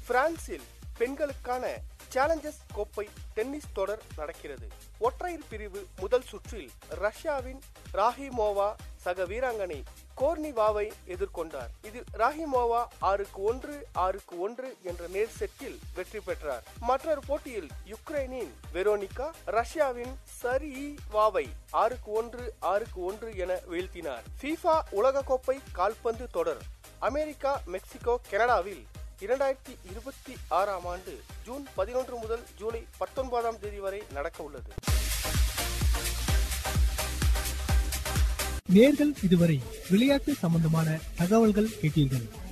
பிரான்சில் பெண்களுக்கான சேலஞ்சர்ஸ் கோப்பை டென்னிஸ் தொடர் நடக்கிறது ஒற்றையர் பிரிவு முதல் சுற்றில் ரஷ்யாவின் ராஹிமோவா சக வீராங்கனை கோர்னிவாவை எதிர்கொண்டார் இதில் ராஹிமோவா ஆறுக்கு ஒன்று ஆறுக்கு ஒன்று என்ற நேர் செட்டில் வெற்றி பெற்றார் மற்றொரு போட்டியில் யுக்ரைனின் வெரோனிகா ரஷ்யாவின் சரிவாவை ஆறுக்கு ஒன்று ஆறுக்கு ஒன்று என வீழ்த்தினார் ஃபீஃபா உலகக்கோப்பை கால்பந்து தொடர் அமெரிக்கா மெக்சிகோ கனடாவில் இரண்டாயிரத்தி இருபத்தி ஆறாம் ஆண்டு ஜூன் பதினொன்று முதல் ஜூலை பத்தொன்பதாம் தேதி வரை நடக்க உள்ளது நேர்கள் இதுவரை விளையாட்டு சம்பந்தமான தகவல்கள் கேட்டீர்கள்